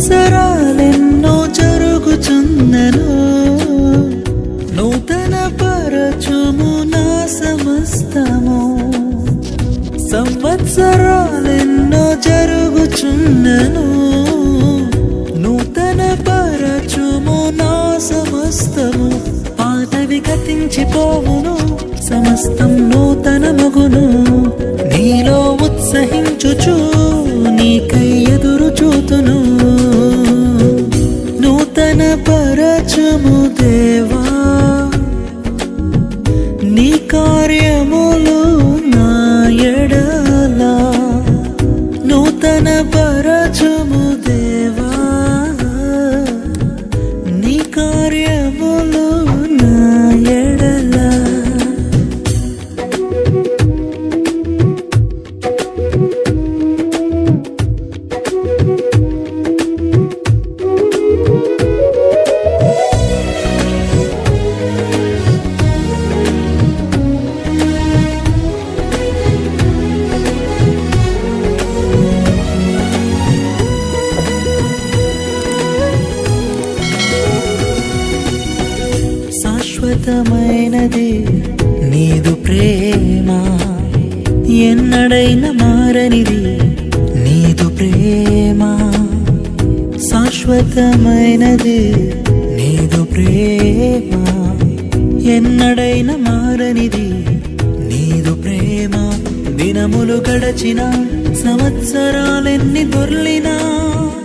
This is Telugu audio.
సంవత్సరాలెన్నో జరుగుచున్నను నూతన పరచుము నా సమస్తము సంవత్సరాలెన్నో జరుగుచున్నను నూతన పరచుము నా సమస్తము పాతవి గతించిపోవును సమస్తం నూతన మగును నీలో ఉత్సహించుచు నీకై ఎదురు చూతును నూతన పరచుము దేవా నీ కార్యములు నా ఎడల నూతన పరచుము దేవా నీ కార్యములు నా ఎడల శాశ్వతమైనది నీదు ప్రేమ ఎన్నడైన మారనిది నీదు ప్రేమ శాశ్వతమైనది నీదు ప్రేమ ఎన్నడైన మారనిది నీదు ప్రేమ దినములు గడచిన సంవత్సరాలెన్ని దొర్లినా